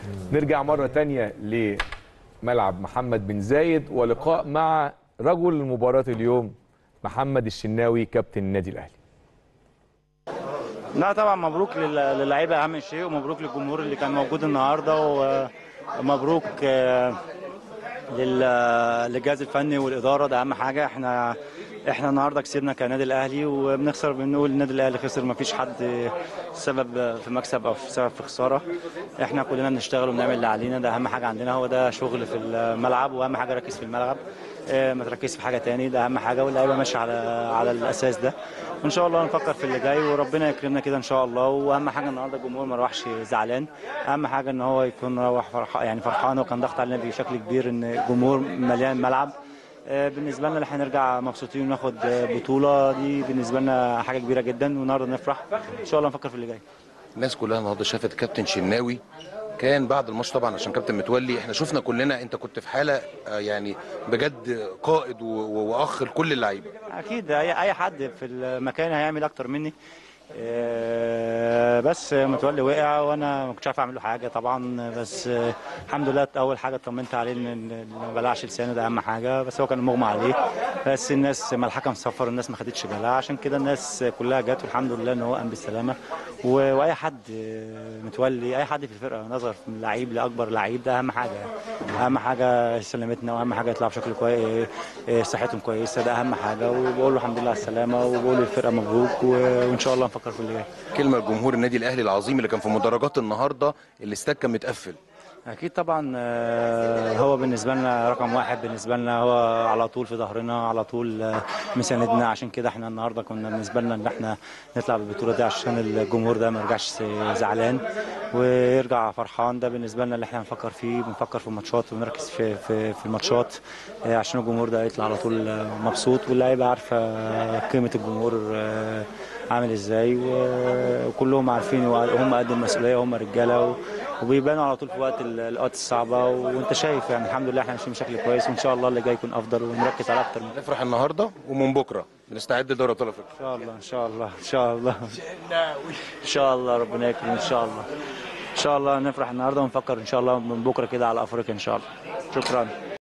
نرجع مره تانية لملعب محمد بن زايد ولقاء مع رجل مباراه اليوم محمد الشناوي كابتن النادي الاهلي لا طبعا مبروك لل- للعيبه اهم شيء ومبروك للجمهور اللي كان موجود النهارده ومبروك آه، لل- للجهاز الفني والاداره ده اهم حاجه احنا احنا النهارده كسبنا كنادي الاهلي وبنخسر بنقول النادي الاهلي خسر ما فيش حد سبب في مكسب او في سبب في خساره احنا كلنا بنشتغل وبنعمل اللي علينا ده اهم حاجه عندنا هو ده شغل في الملعب واهم حاجه ركز في الملعب آه، ما تركزش في حاجه تاني ده اهم حاجه واللعيبه ماشيه على على الاساس ده وان شاء الله نفكر في اللي جاي وربنا يكرمنا كده ان شاء الله واهم حاجه النهارده الجمهور ما روحش زعلان اهم حاجه ان هو يكون روح فرح يعني فرحان وكان ضغط علينا بشكل كبير ان الجمهور مليان ملعب آه، بالنسبه لنا اللي احنا نرجع مبسوطين وناخد آه، بطوله دي بالنسبه لنا حاجه كبيره جدا والنهارده نفرح ان شاء الله نفكر في اللي جاي الناس كلها النهارده شافت كابتن شناوي كان بعد الماتش طبعا عشان كابتن متولي احنا شفنا كلنا انت كنت في حاله آه، يعني بجد قائد و- و- واخ لكل اللعيبه اكيد اي اي حد في المكان هيعمل اكتر مني آه، بس متولي وقع وانا ما كنتش عارف اعمل له حاجه طبعا بس آه، الحمد لله اول حاجه اطمنت عليه ان إن ما بلعش لسانه ده اهم حاجه بس هو كان مغمى عليه بس الناس ما الحكم صفر الناس ما خدتش بالها عشان كده الناس كلها جت والحمد لله ان هو قام بالسلامه و- واي حد آه، متولي اي حد في الفرقه نظر من لعيب لاكبر لعيب ده اهم حاجه اهم حاجه سلامتنا واهم حاجه يطلع بشكل كويس صحتهم كويسه ده اهم حاجه وبقول له الحمد لله على السلامه وبقول للفرقه مبروك و- وان شاء الله نفكر في اللي جاي كلمه لجمهور النادي الاهلي العظيم اللي كان في مدرجات النهارده الاستاد كان متقفل اكيد طبعا آه، هو بالنسبه لنا رقم واحد بالنسبه لنا هو على طول في ظهرنا على طول آه، مساندنا عشان كده احنا النهارده كنا بالنسبه لنا ان احنا نطلع بالبطوله دي عشان الجمهور ده ما يرجعش زعلان ويرجع فرحان ده بالنسبه لنا اللي احنا بنفكر فيه بنفكر في الماتشات ونركز في في, في الماتشات آه، عشان الجمهور ده يطلع على طول آه، مبسوط واللعيبه عارفه قيمه الجمهور آه، عامل ازاي و- وكلهم عارفين وهم قد المسؤوليه وهم رجاله و- وبيبانوا على طول في وقت ال- الاوقات الصعبه وانت شايف يعني الحمد لله احنا ماشيين بشكل كويس وان شاء الله اللي جاي يكون افضل ونركز على اكتر من كده نفرح النهارده ومن بكره بنستعد لدوري ابطال افريقيا ان شاء الله ان شاء الله ان شاء الله ان شاء الله ربنا يكرم ان شاء الله ان شاء الله نفرح النهارده ونفكر ان شاء الله من بكره كده على افريقيا ان شاء الله شكرا